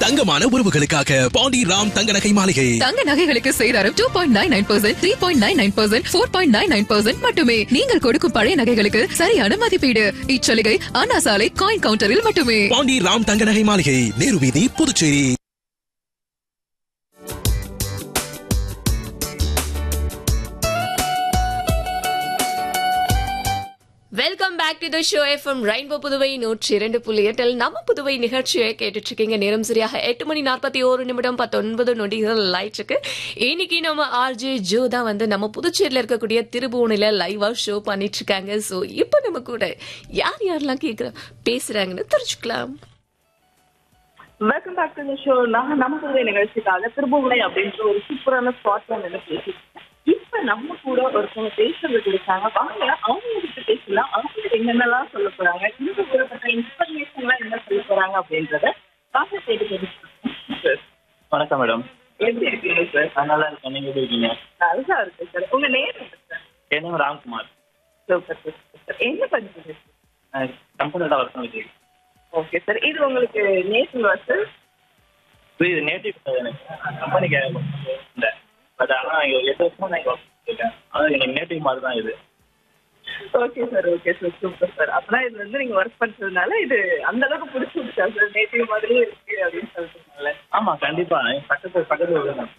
தங்கமான உறவுகளுக்காக பாண்டி ராம் தங்க நகை மாளிகை தங்க நகைகளுக்கு சேதாரம் two point nine nine percent three point nine nine percent four point nine nine percent மட்டுமே நீங்கள் கொடுக்கும் பழைய நகைகளுக்கு சரியான மதிப்பீடு இச்சலுகை அண்ணா சாலை காயின் கவுண்டரில் மட்டுமே பாண்டி ராம் தங்க நகை மாளிகை நேரு வீதி Puducherry welcome back to the show FM Rainbow Puduvai நூற்றி இரண்டு புள்ளி எட்டில் நம்ம புதுவை நிகழ்ச்சியை கேட்டுட்டு இருக்கீங்க நேரம் சரியாக எட்டு மணி நாற்பத்தி ஒரு நிமிடம் பத்தொன்பது நொடிகள் லைட்ஸுக்கு இன்னைக்கு நம்ம ஆர்ஜே ஜோ தான் வந்து நம்ம புதுச்சேரியில் இருக்கக்கூடிய திருபுவனில லைவா ஷோ பண்ணிட்டு இருக்காங்க ஸோ இப்போ நம்ம கூட யார் யாரெல்லாம் கேட்குற பேசுறாங்கன்னு தெரிஞ்சுக்கலாம் welcome back to the show நான் நம்ம புதுவை நிகழ்ச்சிக்காக திருபுவனை அப்படின்ற ஒரு சூப்பரான ஸ்பாட்ல நின்று பேசிட்டு இப்ப நம்ம கூட ஒருத்தவங்க பேசுறது இருக்காங்க வாங்க அவங்க கிட்ட பேசலாம் அவங்க என்னென்னலாம் சொல்ல போறாங்க இந்த கூடப்பட்ட இன்ஃபர்மேஷன்லாம் என்ன சொல்ல போறாங்க அப்படின்றத வாங்க கேட்டு தெரிஞ்சுக்கலாம் வணக்கம் மேடம் எப்படி இருக்கீங்க சார் நான் நல்லா இருக்கேன் நீங்க எப்படி இருக்கீங்க நல்லா இருக்கு சார் உங்க நேம் என்ன சார் என் நேம் ராம்குமார் சூப்பர் சார் என்ன பண்ணுறது கம்பெனியோட ஒர்க் பண்ணிட்டு ஓகே சார் இது உங்களுக்கு நேஷனல் சார் இது நேட்டிவ் எனக்கு கம்பெனிக்கு இல்லை பட் ஆனால் இங்கே எட்டு வருஷமா நான் இங்கே ஒர்க் பண்ணிருக்கேன் ஆனால் எனக்கு நேட்டிவ் மாதிரி தான் இது okay sir okay sir super sir அப்பனா இதுல இருந்து நீங்க ஒர்க் பண்றதுனால இது அந்த அளவுக்கு பிடிச்சிருச்சா சார் நேட்டிவ் மாதிரியே இருக்கு அப்படின்னு சொல்றதுனால ஆமாம் கண்டிப்பாக பக்கத்து பக்கத்து ஊர் தான்